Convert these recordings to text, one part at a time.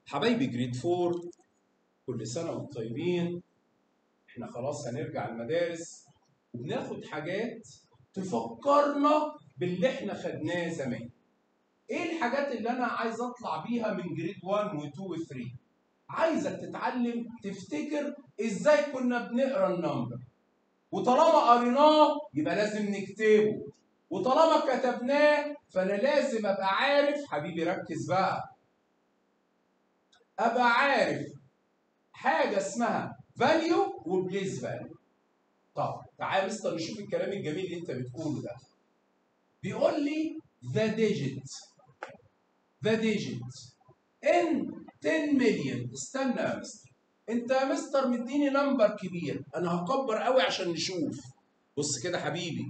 حبايبي جريد فور كل سنة وانتم طيبين احنا خلاص هنرجع المدارس وبناخد حاجات تفكرنا باللي احنا خدناه زمان ايه الحاجات اللي انا عايز اطلع بيها من جريد 1 و2 و3 عايزك تتعلم تفتكر ازاي كنا بنقرا النمبر وطالما قريناه يبقى لازم نكتبه وطالما كتبناه فانا لازم ابقى عارف حبيبي ركز بقى ابقى عارف حاجه اسمها فاليو وبليس فاليو طب تعالى يا مستر نشوف الكلام الجميل اللي انت بتقوله ده بيقول لي the digit the digit in 10 مليون استنى يا مستر انت يا مستر مديني نمبر كبير انا هكبر قوي عشان نشوف بص كده حبيبي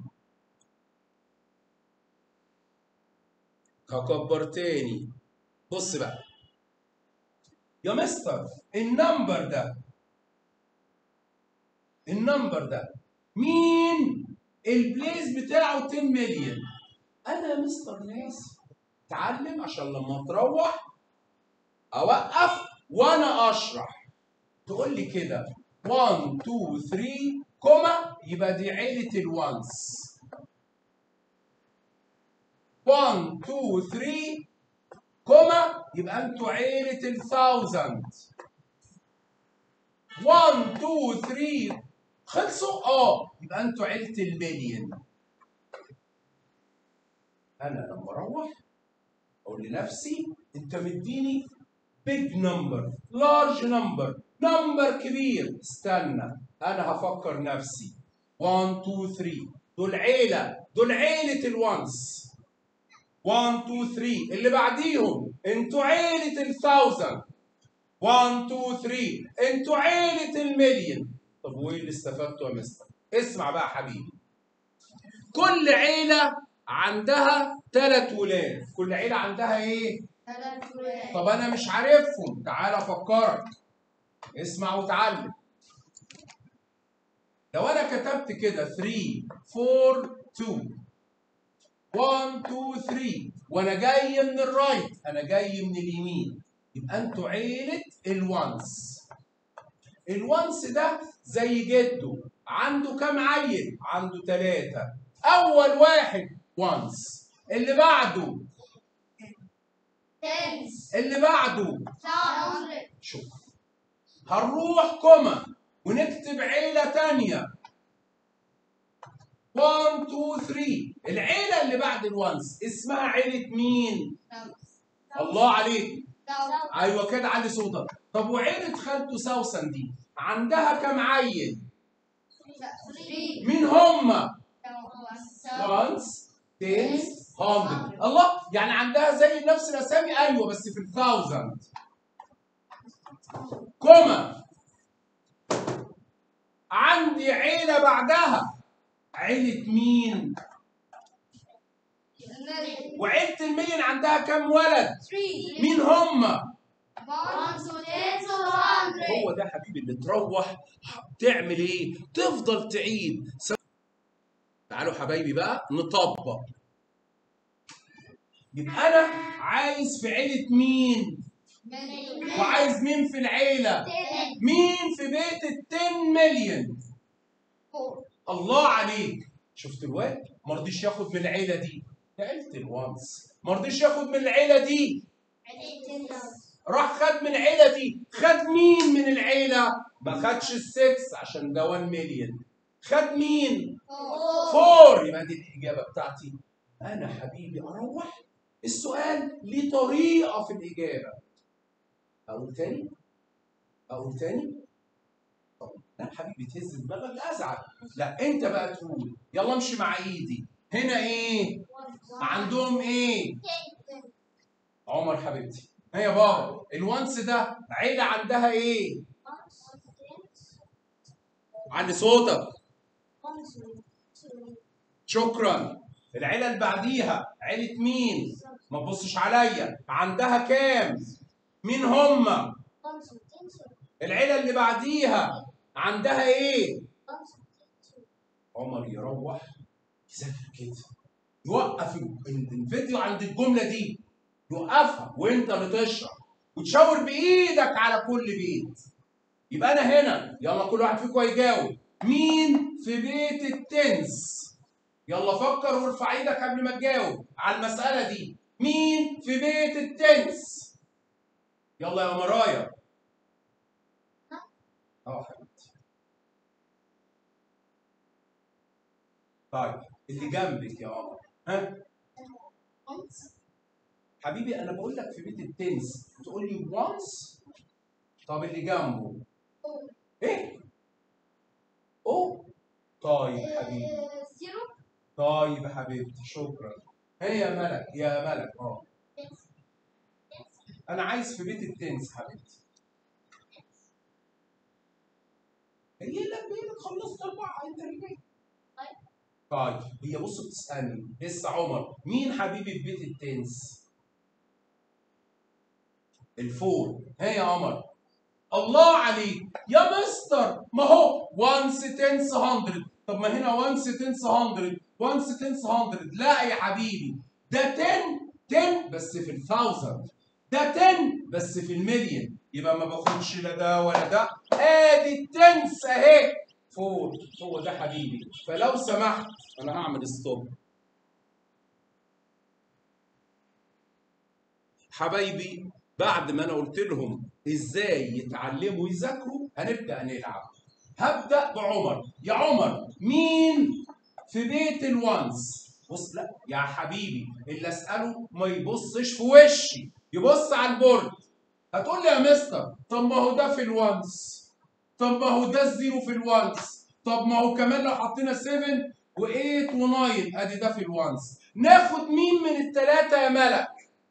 هكبر تاني بص بقى يا مستر النمبر ده النمبر ده مين البليس بتاعه 10 مليون انا يا مستر ناس اتعلم عشان لما تروح اوقف وانا اشرح تقول لي كده 1 2 3 كوما يبقى دي عيله الوانس 1 2 3 كوما يبقى انتوا عيله الثاوزند 1 2 3 خلصوا اه يبقى انتوا عيله المليون انا لما اروح اقول لنفسي انت مديني بيج نمبر لارج نمبر نمبر كبير استنى انا هفكر نفسي 1 2 3 دول عيله دول عيله الوانس 1 2 3 اللي بعديهم انتوا عيله الثاوزند 1 2 3 انتوا عيله المليون طب وايه اللي استفدته يا مستر اسمع بقى يا حبيبي كل عيله عندها ثلاث ولاد كل عيله عندها ايه طب انا مش عارفهم تعال افكرك اسمع وتعلم لو انا كتبت كده 3 4 2 1 2 3 وانا جاي من الرايت انا جاي من اليمين يبقى انتوا عيله الوانس الوانس ده زي جده عنده كام عيل عنده ثلاثة اول واحد وانس اللي بعده اللي بعده شوف هنروح كوما ونكتب عيلة تانية 1 2 3 العيلة اللي بعد الوانس اسمها عيلة مين؟ الله عليك ايوه كده علي صوتك طب وعيلة خالته سوسن دي عندها كام عيل؟ مين هم؟ وانس تنس هاندرد الله يعني عندها زي نفس الاسامي ايوه بس في الثاوزند كوما عندي عيلة بعدها عيلة مين؟ وعيلة المليون عندها كام ولد؟ مين هم؟ هو ده حبيبي اللي تروح تعمل ايه؟ تفضل تعيد تعالوا حبايبي بقى نطبق يبقى انا عايز في عيلة مين؟ وعايز مين في العيلة؟ مين في بيت ال 10 مليون؟ الله عليك شفت الواد؟ ما رضيش ياخد من العيلة دي ده عيلة الوانس ما رضيش ياخد من العيلة دي راح خد من العيلة دي خد مين من العيلة؟ ما خدش السكس عشان ده 1 مليون خد مين؟ فور يبقى دي الإجابة بتاعتي أنا حبيبي أروح السؤال ليه طريقة في الإجابة أقول تاني؟ أقول تاني؟ طب لا حبيبي تهز دماغك أزعل لا أنت بقى تقول يلا امشي مع إيدي هنا إيه؟ عندهم إيه؟ عمر حبيبتي ها يا بابا الوانس ده عيلة عندها إيه؟ علي صوتك شكرا العيلة اللي بعديها عيلة مين؟ ما تبصش عليا عندها كام؟ مين هم؟ العيلة اللي بعديها عندها ايه؟ عمر يروح يذاكر كده يوقف ال- الفيديو عند الجملة دي يوقفها وانت اللي تشرح وتشاور بايدك على كل بيت يبقى انا هنا يلا كل واحد فيكم هيجاوب مين في بيت التنس يلا فكر وارفع ايدك قبل ما تجاوب على المساله دي مين في بيت التنس يلا يا مرايا اه حبيبتي طيب اللي جنبك يا قمر ها حبيبي انا بقول لك في بيت التنس تقول لي وانس طب اللي جنبه ايه اوه طيب حبيبي زيرو طيب يا حبيبتي شكرا هي يا ملك يا ملك اه انا عايز في بيت التنس حبيبتي هي لا بيتك خلصت اربعه انت اللي جاي طيب هي بص بتسالني لسه عمر مين حبيبي في بيت التنس الفور ها يا عمر الله عليك يا مستر ما هو وانس تنس 100 طب ما هنا وانس تنس 100 وانس تنس 100 لا يا حبيبي ده 10 10 بس في الثاوزند ده 10 بس في المليون يبقى ما باخدش لا ده ولا ده ادي التنس اهي فور هو ده حبيبي فلو سمحت انا هعمل ستوب حبايبي بعد ما انا قلت لهم ازاي يتعلموا يذاكروا هنبدا نلعب هبدا بعمر يا عمر مين في بيت الوانس بص لا يا حبيبي اللي اساله ما يبصش في وشي يبص على البورد هتقول لي يا مستر طب ما هو ده في الوانس طب ما هو ده الزيرو في الوانس طب ما هو كمان لو حطينا 7 و8 و9 ادي ده في الوانس ناخد مين من الثلاثه يا ملك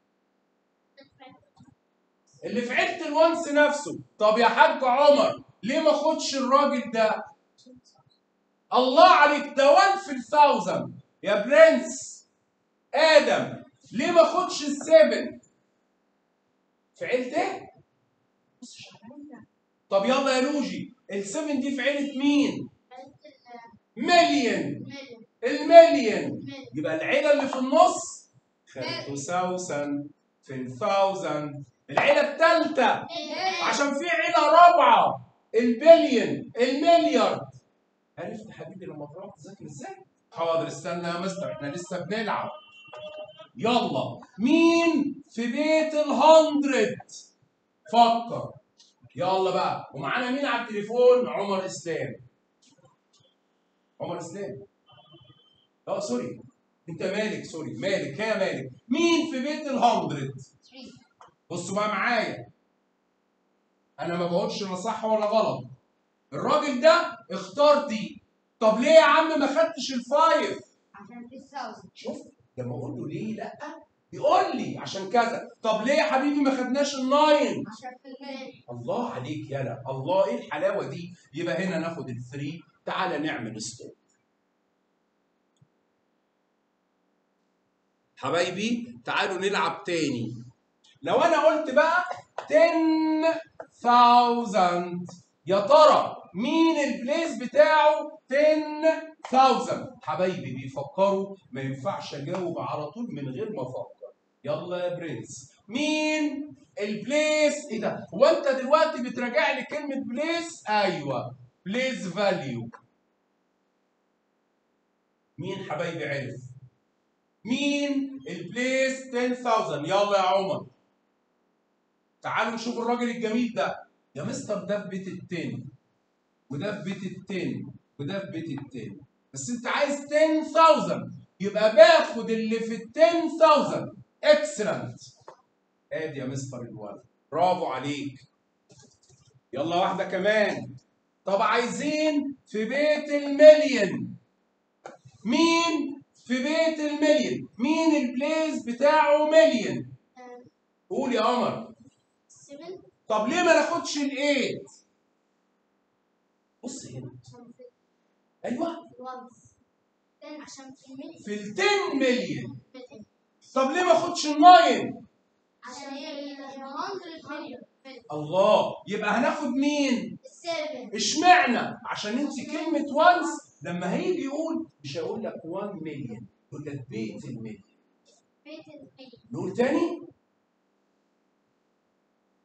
اللي في عيله الوانس نفسه طب يا حاج عمر ليه ما اخدش الراجل ده الله عليك ده 1 في الثاوزند يا برنس ادم ليه ما اخدش السبن في عيله ايه بصش عليا. طب يلا يا لوجي السبن دي في عيله مين مليون المليون يبقى العيله اللي في النص خدتوا ثاوزند في الثاوزند العيله الثالثه عشان في عيله رابعه البليون المليار عرفت حبيبي لما تروح تذاكر ازاي؟ حاضر استنى يا مستر احنا لسه بنلعب يلا مين في بيت الهندرد فكر يلا بقى ومعانا مين على التليفون عمر اسلام عمر اسلام اه سوري انت مالك سوري مالك يا مالك مين في بيت الهندرد بصوا بقى معايا انا ما بقولش لا صح ولا غلط الراجل ده اختار دي طب ليه يا عم ما خدتش الفايف عشان في الثاوزند شوف لما اقول له ليه لا بيقول لي عشان كذا طب ليه يا حبيبي ما خدناش الناين عشان في المال الله عليك يلا الله ايه الحلاوه دي يبقى هنا ناخد الثري تعالى نعمل ستوب حبايبي تعالوا نلعب تاني لو انا قلت بقى 10000 يا ترى مين البليس بتاعه 10000 حبايبي بيفكروا ما ينفعش اجاوب على طول من غير ما افكر يلا يا برنس مين البليس ايه ده هو انت دلوقتي بتراجع لي كلمه بليس ايوه بليس فاليو مين حبايبي عرف مين البليس 10000 يلا يا عمر تعالوا نشوف الراجل الجميل ده يا مستر ده في بيت التاني وده في بيت التاني وده في بيت التاني بس انت عايز 10000 يبقى باخد اللي في ال 10000 اكسلنت ادي يا مستر الولد برافو عليك يلا واحده كمان طب عايزين في بيت المليون مين في بيت المليون مين البليس بتاعه مليون قول يا قمر 7 طب ليه ما ناخدش الايت بص هنا عشان في ايوه الوانس عشان في المال في ال 10 مليون طب ليه ما اخدش الناين عشان هي ال 100 مليون الله يبقى هناخد مين السيفن اشمعنى عشان انت كلمه وانس لما هيجي يقول مش هيقول لك 1 مليون يقول لك بيت المليون بيت المليون نقول تاني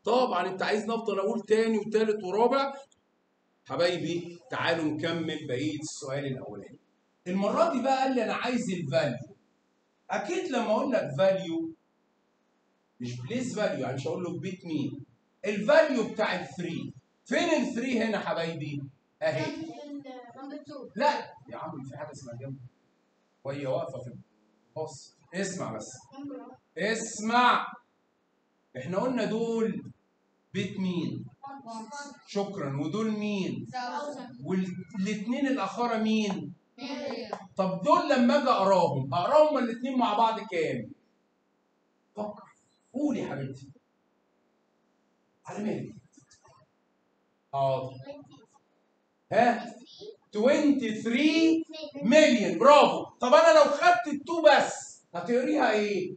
طبعا انت عايزني افضل اقول تاني وتالت ورابع حبايبي تعالوا نكمل بقيه السؤال الاولاني المره دي بقى قال لي انا عايز الفاليو اكيد لما اقول لك فاليو مش بليس فاليو يعني مش هقول له بيت مين الفاليو بتاع الثري فين الثري هنا حبايبي اهي نمبر 2 لا يا عم في حاجه اسمها جنب وهي واقفه في بص اسمع بس نمبر اسمع احنا قلنا دول بيت مين 1 شكرا ودول مين 1000 والاثنين الاخره مين مليون طب دول لما اجي اقراهم اقراهم الاثنين مع بعض كام فكر قول يا حبيبتي على مالك حاضر ها 23 مليون برافو طب انا لو خدت التو بس هتقريها ايه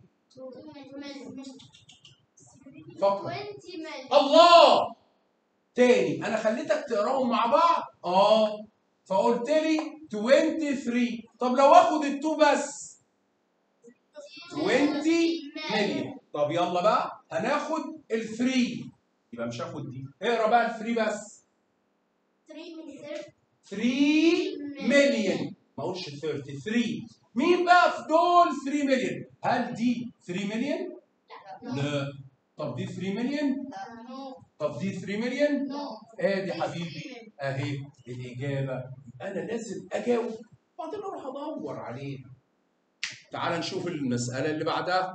فكر 20 مليون الله تاني انا خليتك تقراهم مع بعض اه فقلت لي 23 طب لو اخد التو بس 20 مليون طب يلا بقى هناخد ال3 يبقى مش هاخد دي اقرا بقى ال3 بس 3 من 0 3 مليون ما اقولش 33 مين بقى في دول 3 مليون هل دي 3 مليون لا طب دي 3 مليون نو طب دي 3 مليون نو ادي حبيبي اهي الاجابه انا لازم اجاوب وبعدين اروح ادور عليها تعال نشوف المساله اللي بعدها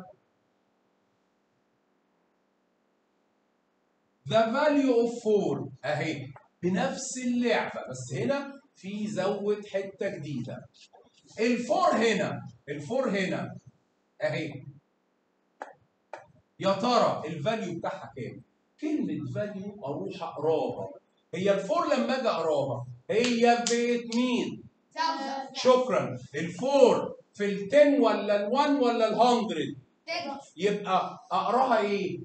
The value of 4 اهي بنفس اللعبه بس هنا في زود حته جديده الفور هنا الفور هنا اهي يا ترى الفاليو بتاعها كام؟ كلمة فاليو أروح أقراها هي الفور لما أجي أقراها هي بيت مين؟ شكرا الفور في التن ولا الون ولا الهندرد يبقى أقراها إيه؟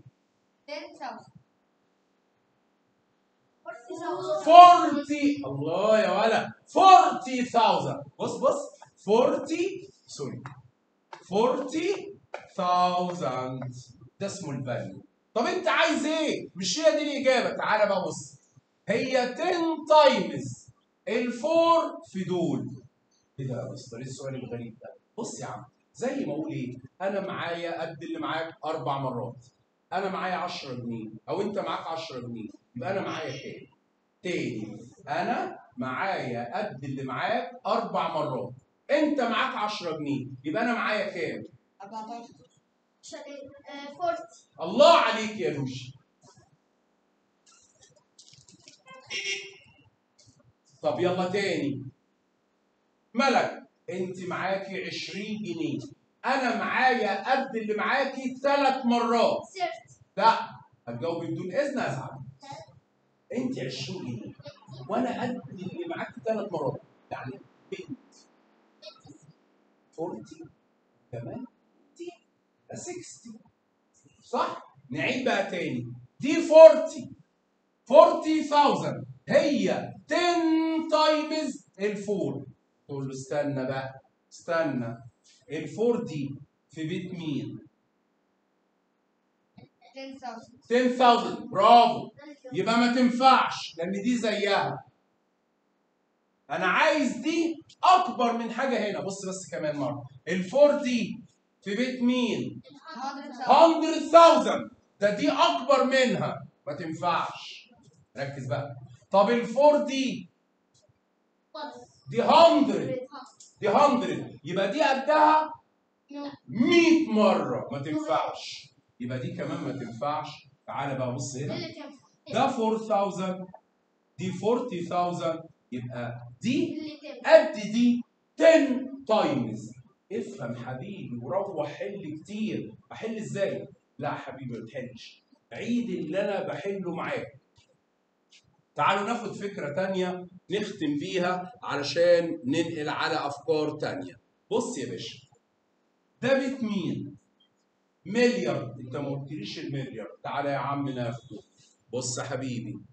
40 الله يا ولا 40000 بص بص 40 سوري 40000 ده اسمه الفاليو طب انت عايز ايه؟ مش هي دي الاجابه تعالى بقى بص هي 10 تايمز الفور في دول ايه ده يا مستر ايه السؤال الغريب ده؟ بص يا عم زي ما اقول ايه؟ انا معايا قد اللي معاك اربع مرات انا معايا 10 جنيه او انت معاك 10 جنيه يبقى انا معايا كام؟ تاني انا معايا قد اللي معاك اربع مرات انت معاك 10 جنيه يبقى انا معايا كام؟ 40 الله عليك يا لوشي طب يلا تاني ملك انت معاكي 20 جنيه انا معايا قد اللي معاكي ثلاث مرات صرت لا هتجاوبي بدون اذن ازعل انت 20 جنيه وانا قد اللي معاكي ثلاث مرات يعني بنت 40 كمان دي 60 صح؟ نعيد بقى تاني دي 40 40000 هي 10 تايمز الفور تقول له استنى بقى استنى الفور دي في بيت مين؟ 10000 10000 برافو يبقى ما تنفعش لان دي زيها انا عايز دي اكبر من حاجه هنا بص بس كمان مره الفور دي في بيت مين 100000 100000 ده دي اكبر منها ما تنفعش ركز بقى طب الفور دي دي 100 دي 100 يبقى دي قدها 100 مره ما تنفعش يبقى دي كمان ما تنفعش تعالى بقى بص هنا ده 4000 دي 40000 يبقى دي قد دي 10 تايمز افهم حبيبي وروح حل كتير احل ازاي لا حبيبي ما تحلش عيد اللي انا بحله معاك تعالوا ناخد فكرة تانية نختم بيها علشان ننقل على أفكار تانية بص يا باشا ده بيت مين؟ مليار انت ما قلتليش المليار تعالى يا عم ناخده بص يا حبيبي